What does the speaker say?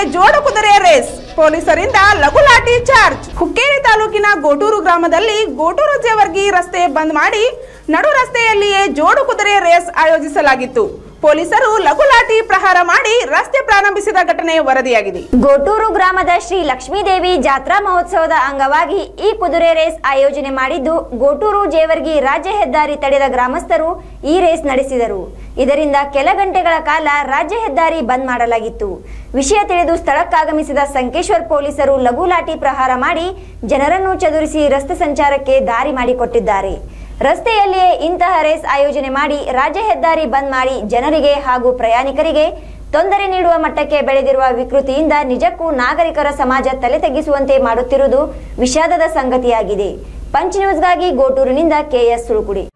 ಜೋಡು ಕುದುರೆ ರೇಸ್ ಪೊಲೀಸರಿಂದ ಲಘು ಲಾಠಿ ಚಾರ್ಜ್ ಹುಕ್ಕೇರಿ ತಾಲೂಕಿನ ಗೋಟೂರು ಗ್ರಾಮದಲ್ಲಿ ಗೋಟೂರು ಜೇವರ್ಗಿ ರಸ್ತೆ ಬಂದ್ ಮಾಡಿ ನಡು ರಸ್ತೆಯಲ್ಲಿಯೇ ಜೋಡು ಕುದುರೆ ರೇಸ್ ಆಯೋಜಿಸಲಾಗಿತ್ತು ಪೊಲೀಸರು ಲಘು ಲಾಠಿ ಪ್ರಹಾರ ಮಾಡಿ ರಸ್ತೆ ಪ್ರಾರಂಭಿಸಿದ ಘಟನೆ ವರದಿಯಾಗಿದೆ ಗೋಟೂರು ಗ್ರಾಮದ ಶ್ರೀ ಲಕ್ಷ್ಮೀದೇವಿ ಜಾತ್ರಾ ಮಹೋತ್ಸವದ ಅಂಗವಾಗಿ ಈ ಕುದುರೆ ರೇಸ್ ಆಯೋಜನೆ ಮಾಡಿದ್ದು ಗೋಟೂರು ಜೇವರ್ಗಿ ರಾಜ್ಯ ಹೆದ್ದಾರಿ ತಡೆದ ಗ್ರಾಮಸ್ಥರು ಈ ರೇಸ್ ನಡೆಸಿದರು ಇದರಿಂದ ಕೆಲ ಗಂಟೆಗಳ ಕಾಲ ರಾಜ್ಯ ಹೆದ್ದಾರಿ ಬಂದ್ ಮಾಡಲಾಗಿತ್ತು ವಿಷಯ ತಿಳಿದು ಸ್ಥಳಕ್ಕಾಗಮಿಸಿದ ಸಂಕೇಶ್ವರ್ ಪೊಲೀಸರು ಲಘು ಲಾಠಿ ಪ್ರಹಾರ ಮಾಡಿ ಜನರನ್ನು ಚದುರಿಸಿ ರಸ್ತೆ ಸಂಚಾರಕ್ಕೆ ದಾರಿ ಮಾಡಿಕೊಟ್ಟಿದ್ದಾರೆ ರಸ್ತೆಯಲ್ಲಿಯೇ ಇಂತಹ ರೇಸ್ ಆಯೋಜನೆ ಮಾಡಿ ರಾಜ್ಯ ಹೆದ್ದಾರಿ ಬಂದ್ ಮಾಡಿ ಜನರಿಗೆ ಹಾಗೂ ಪ್ರಯಾಣಿಕರಿಗೆ ತೊಂದರೆ ನೀಡುವ ಮಟ್ಟಕ್ಕೆ ಬೆಳೆದಿರುವ ವಿಕೃತಿಯಿಂದ ನಿಜಕ್ಕೂ ನಾಗರಿಕರ ಸಮಾಜ ತಲೆ ತಗ್ಗಿಸುವಂತೆ ಮಾಡುತ್ತಿರುವುದು ವಿಷಾದದ ಸಂಗತಿಯಾಗಿದೆ ಪಂಚ್ ನ್ಯೂಸ್ಗಾಗಿ ಗೋಟೂರಿನಿಂದ ಕೆಎಸ್ ಸುಳುಕುಡಿ